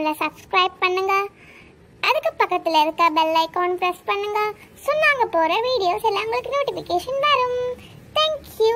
சேனலை சப்ஸ்கிரைப் பண்ணுங்க அதுக்கு பக்கத்தில் இருக்க பெல் ஐகான் ப்ரெஸ் பண்ணுங்க ஸோ நாங்கள் போகிற வீடியோஸ் எல்லாம் உங்களுக்கு நோட்டிஃபிகேஷன் வரும் thank you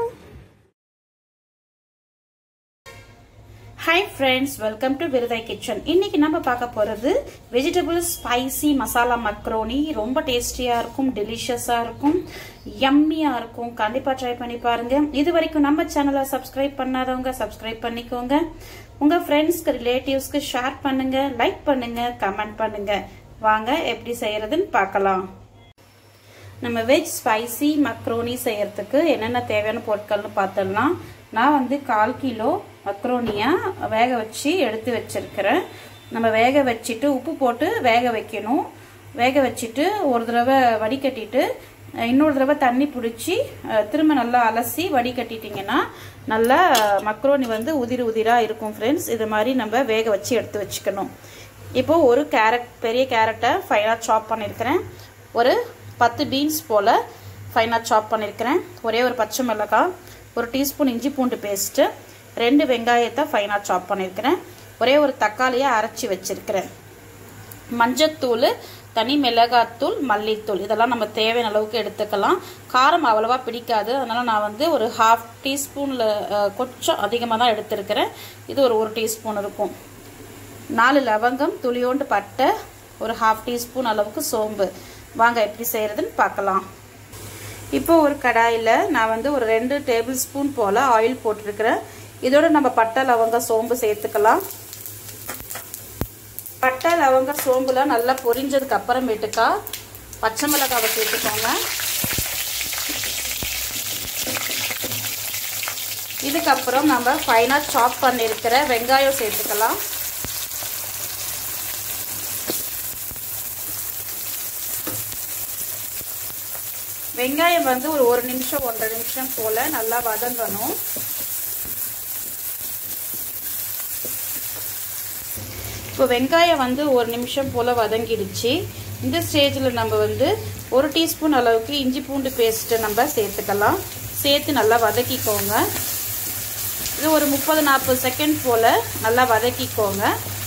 hi friends welcome to Virudhai kitchen இன்னைக்கு நம்ம பார்க்க போறது வெஜிடபிள் ஸ்பைசி மசாலா மக்ரோனி ரொம்ப டேஸ்டியா இருக்கும் டெலிஷியஸா இருக்கும் யம்மியா இருக்கும் கண்டிப்பா ட்ரை பண்ணி பாருங்க இது வரைக்கும் நம்ம சேனலை சப்ஸ்கிரைப் பண்ணாதவங்க சப்ஸ்கிரைப் பண்ணிக்கோங்க உங்க ஃப்ரெண்ட்ஸ்க்கு ரிலேட்டிவ்ஸ்க்கு ஷேர் பண்ணுங்க லைக் பண்ணுங்க கமெண்ட் பண்ணுங்க வாங்க எப்படி செய்யறதுன்னு பார்க்கலாம் நம்ம வெஜ் ஸ்பைசி மக்ரோனி செய்யறதுக்கு என்னென்ன தேவையான பொருட்கள்னு பார்த்தோம்னா நான் வந்து கால் கிலோ மக்ரோனியா வேக வச்சு எடுத்து வச்சிருக்கிறேன் நம்ம வேக வச்சுட்டு உப்பு போட்டு வேக வைக்கணும் வேக வச்சுட்டு ஒரு தடவை வடிகட்டிட்டு இன்னொரு தடவை தண்ணி பிடிச்சி திரும்ப நல்லா அலசி வடிகட்டிட்டிங்கன்னா நல்லா மக்ரோனி வந்து உதிரி உதிராக இருக்கும் ஃப்ரெண்ட்ஸ் இது மாதிரி நம்ம வேக வச்சு எடுத்து வச்சுக்கணும் இப்போ ஒரு கேரட் பெரிய கேரட்டை ஃபைனாக சாப் பண்ணியிருக்கிறேன் ஒரு பத்து பீன்ஸ் போல் ஃபைனாக சாப் பண்ணியிருக்கிறேன் ஒரே ஒரு பச்சை மிளகாய் ஒரு டீஸ்பூன் இஞ்சி பூண்டு பேஸ்ட்டு ரெண்டு வெங்காயத்தை ஃபைனாக சாப் பண்ணியிருக்கிறேன் ஒரே ஒரு தக்காளியை அரைச்சி வச்சுருக்கிறேன் மஞ்சத்தூள் தனி மிளகாத்தூள் மல்லித்தூள் இதெல்லாம் நம்ம தேவையான அளவுக்கு எடுத்துக்கலாம் காரம் அவ்வளோவா பிடிக்காது அதனால் நான் வந்து ஒரு ஹாஃப் டீஸ்பூனில் கொஞ்சம் அதிகமாக தான் எடுத்திருக்கிறேன் இது ஒரு ஒரு டீஸ்பூன் இருக்கும் நாலு லவங்கம் துளியோண்டு பட்டை ஒரு ஹாஃப் டீஸ்பூன் அளவுக்கு சோம்பு வாங்க எப்படி செய்கிறதுன்னு பார்க்கலாம் இப்போ ஒரு கடாயில் நான் வந்து ஒரு ரெண்டு டேபிள் ஸ்பூன் போல் ஆயில் போட்டிருக்கிறேன் இதோட நம்ம பட்டை லவங்க சோம்பு சேர்த்துக்கலாம் பட்டை லவங்க சோம்புலாம் நல்லா பொரிஞ்சதுக்கு அப்புறமேட்டுக்கா பச்சை மிளகாவை சேர்த்துக்கோங்க இதுக்கப்புறம் நம்ம ஃபைனாக சாப் பண்ணியிருக்கிற வெங்காயம் சேர்த்துக்கலாம் வெங்காயம் வந்து ஒரு ஒரு நிமிஷம் ஒன்றரை நிமிஷம் போல் நல்லா வதங்கணும் இப்போ வெங்காயம் வந்து ஒரு நிமிஷம் போல் வதங்கிடுச்சு இந்த ஸ்டேஜில் நம்ம வந்து ஒரு டீஸ்பூன் அளவுக்கு இஞ்சி பூண்டு பேஸ்ட்டு நம்ம சேர்த்துக்கலாம் சேர்த்து நல்லா வதக்கிக்கோங்க இது ஒரு முப்பது நாற்பது செகண்ட் போல் நல்லா வதக்கிக்கோங்க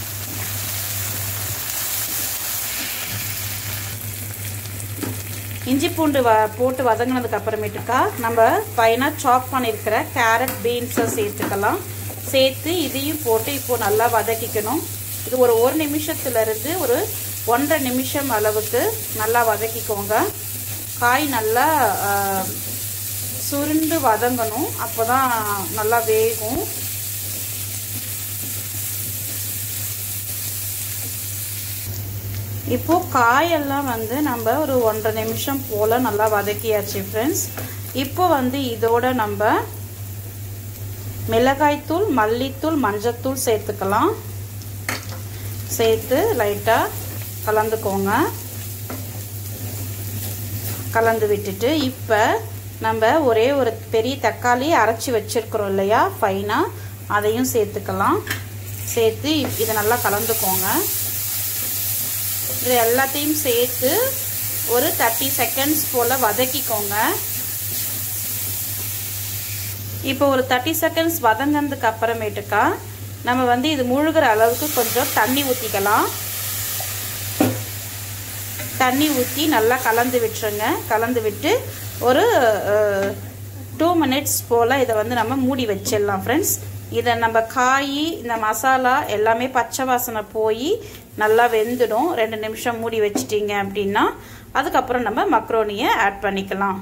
இஞ்சி பூண்டு வ போட்டு வதங்கினதுக்கு அப்புறமேட்டுக்கா நம்ம ஃபைனாக சாப் பண்ணியிருக்கிற கேரட் பீன்ஸை சேர்த்துக்கலாம் சேர்த்து இதையும் போட்டு இப்போது நல்லா வதக்கிக்கணும் இது ஒரு ஒரு நிமிஷத்துலேருந்து ஒரு ஒன்றரை நிமிஷம் அளவுக்கு நல்லா வதக்கிக்கோங்க காய் நல்லா சுருண்டு வதங்கணும் அப்போ தான் நல்லா வேகும் இப்போ காயெல்லாம் வந்து நம்ம ஒரு ஒன்றரை நிமிஷம் போல் நல்லா வதக்கியாச்சு ஃப்ரெண்ட்ஸ் இப்போ வந்து இதோட நம்ம மிளகாய்த்தூள் மல்லித்தூள் மஞ்சத்தூள் சேர்த்துக்கலாம் சேர்த்து லைட்டாக கலந்துக்கோங்க கலந்து விட்டுட்டு இப்போ நம்ம ஒரே ஒரு பெரிய தக்காளி அரைச்சி வச்சுருக்குறோம் இல்லையா ஃபைனாக அதையும் சேர்த்துக்கலாம் சேர்த்து இதை நல்லா கலந்துக்கோங்க இது எல்லாத்தையும் சேர்த்து ஒரு தேர்ட்டி செகண்ட்ஸ் போல் வதக்கிக்கோங்க இப்போ ஒரு தேர்ட்டி செகண்ட்ஸ் வதங்கினதுக்கு அப்புறமேட்டுக்கா நம்ம வந்து இது முழுகிற அளவுக்கு கொஞ்சம் தண்ணி ஊற்றிக்கலாம் தண்ணி ஊற்றி நல்லா கலந்து விட்டுருங்க கலந்து விட்டு ஒரு டூ மினிட்ஸ் போல் இதை வந்து நம்ம மூடி வச்சிடலாம் ஃப்ரெண்ட்ஸ் இதை நம்ம காய் இந்த மசாலா எல்லாமே பச்சை வாசனை போய் நல்லா வெந்துடும் ரெண்டு நிமிஷம் மூடி வச்சிட்டிங்க அப்படின்னா அதுக்கப்புறம் நம்ம மக்ரோனியை ஆட் பண்ணிக்கலாம்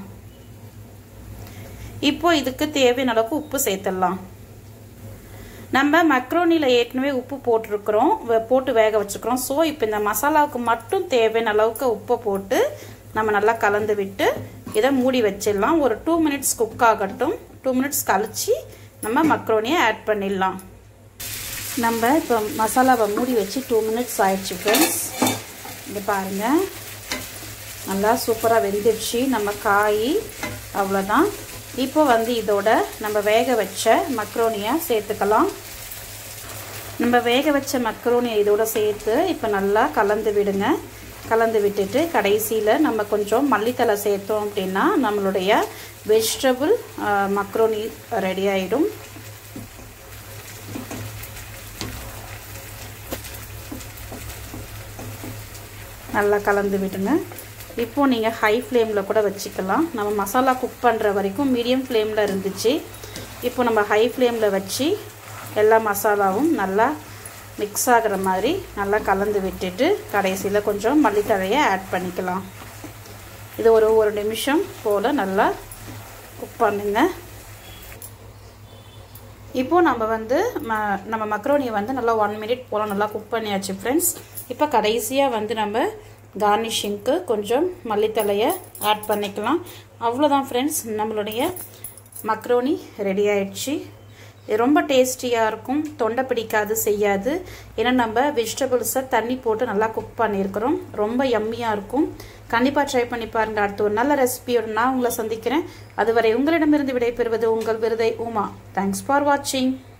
இப்போ இதுக்கு தேவையான அளவுக்கு உப்பு சேர்த்துடலாம் நம்ம மக்ரோனியில் ஏற்கனவே உப்பு போட்டிருக்கிறோம் போட்டு வேக வச்சுக்கிறோம் ஸோ இப்போ இந்த மசாலாவுக்கு மட்டும் தேவையான அளவுக்கு உப்பை போட்டு நம்ம நல்லா கலந்து விட்டு இதை மூடி வச்சிடலாம் ஒரு டூ மினிட்ஸ் குக் ஆகட்டும் டூ மினிட்ஸ் கழித்து நம்ம மக்ரோனியை ஆட் பண்ணிடலாம் நம்ம இப்போ மசாலாவை மூடி வச்சு டூ மினிட்ஸ் ஆயிடுச்சு ஃப்ரெண்ட்ஸ் இங்கே பாருங்கள் நல்லா சூப்பராக வெந்துடுச்சு நம்ம காய் அவ்வளோதான் இப்போ வந்து இதோட நம்ம வேக வச்ச மக்ரோனியை சேர்த்துக்கலாம் நம்ம வேக வச்ச மக்ரோனியை இதோட சேர்த்து இப்போ நல்லா கலந்து விடுங்க கலந்து விட்டுட்டு கடைசியில் நம்ம கொஞ்சம் மல்லித்தலை சேர்த்தோம் அப்படின்னா நம்மளுடைய வெஜிடபிள் மக்ரோனி ரெடி ஆகிடும் நல்லா கலந்து விடுங்க இப்போது நீங்கள் ஹை ஃப்ளேமில் கூட வச்சுக்கலாம் நம்ம மசாலா குக் பண்ணுற வரைக்கும் மீடியம் ஃப்ளேமில் இருந்துச்சு இப்போ நம்ம ஹை ஃப்ளேமில் வச்சு எல்லா மசாலாவும் நல்லா மிக்ஸ் ஆகிற மாதிரி நல்லா கலந்து விட்டுட்டு கடைசியில் கொஞ்சம் மல்லித்தழையை ஆட் பண்ணிக்கலாம் இது ஒரு ஒரு நிமிஷம் போல் நல்லா குக் பண்ணுங்க இப்போது நம்ம வந்து ம நம்ம மக்ரோனியை வந்து நல்லா ஒன் மினிட் போல் நல்லா குக் பண்ணியாச்சு ஃப்ரெண்ட்ஸ் இப்போ கடைசியாக வந்து நம்ம கார்னிஷிங்க்கு கொஞ்சம் மல்லித்தலையை ஆட் பண்ணிக்கலாம் அவ்வளோதான் ஃப்ரெண்ட்ஸ் நம்மளுடைய மக்ரோனி ரெடி ஆயிடுச்சு இது ரொம்ப டேஸ்டியாக இருக்கும் தொண்டை பிடிக்காது செய்யாது ஏன்னா நம்ம வெஜிடபிள்ஸை தண்ணி போட்டு நல்லா குக் பண்ணியிருக்கிறோம் ரொம்ப யம்மியாக இருக்கும் கண்டிப்பாக ட்ரை பண்ணி பாருங்கள் அடுத்து ஒரு நல்ல ரெசிபியோடு நான் உங்களை சந்திக்கிறேன் அதுவரை உங்களிடமிருந்து விடைபெறுவது உங்கள் விருதை உமா தேங்க்ஸ் ஃபார் வாட்சிங்